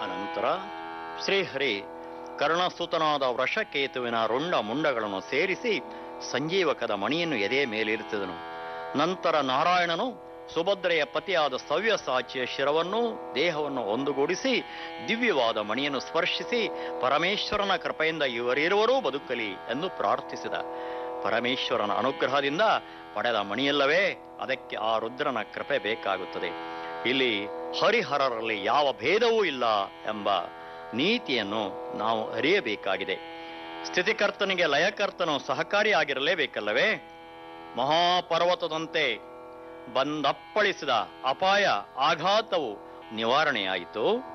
ಅನಂತರ ಶ್ರೀಹರಿ ಕರ್ಣಸುತನಾದ ವೃಷಕೇತುವಿನ ರುಂಡ ಮುಂಡಗಳನ್ನು ಸೇರಿಸಿ ಸಂಜೀವಕದ ಮಣಿಯನ್ನು ಎದೆಯ ಮೇಲಿರಿಸಿದನು ನಂತರ ನಾರಾಯಣನು ಸುಭದ್ರೆಯ ಪತಿಯಾದ ಸವ್ಯಸಾಚಿಯ ಶಿರವನ್ನು ದೇಹವನ್ನು ಒಂದುಗೂಡಿಸಿ ದಿವ್ಯವಾದ ಮಣಿಯನ್ನು ಸ್ಪರ್ಶಿಸಿ ಪರಮೇಶ್ವರನ ಕೃಪೆಯಿಂದ ಇವರಿರುವರೂ ಬದುಕಲಿ ಎಂದು ಪ್ರಾರ್ಥಿಸಿದ ಪರಮೇಶ್ವರನ ಅನುಗ್ರಹದಿಂದ ಪಡೆದ ಮಣಿಯಲ್ಲವೇ ಅದಕ್ಕೆ ಆ ರುದ್ರನ ಕೃಪೆ ಬೇಕಾಗುತ್ತದೆ ಇಲ್ಲಿ ಹರಿಹರರಲ್ಲಿ ಯಾವ ಭೇದವೂ ಇಲ್ಲ ಎಂಬ ನೀತಿಯನ್ನು ನಾವು ಅರಿಯಬೇಕಾಗಿದೆ ಸ್ಥಿತಿಕರ್ತನಿಗೆ ಲಯಕರ್ತನು ಸಹಕಾರಿಯಾಗಿರಲೇಬೇಕಲ್ಲವೇ ಮಹಾಪರ್ವತದಂತೆ ಬಂದಪ್ಪಳಿಸಿದ ಅಪಾಯ ಆಘಾತವು ನಿವಾರಣೆಯಾಯಿತು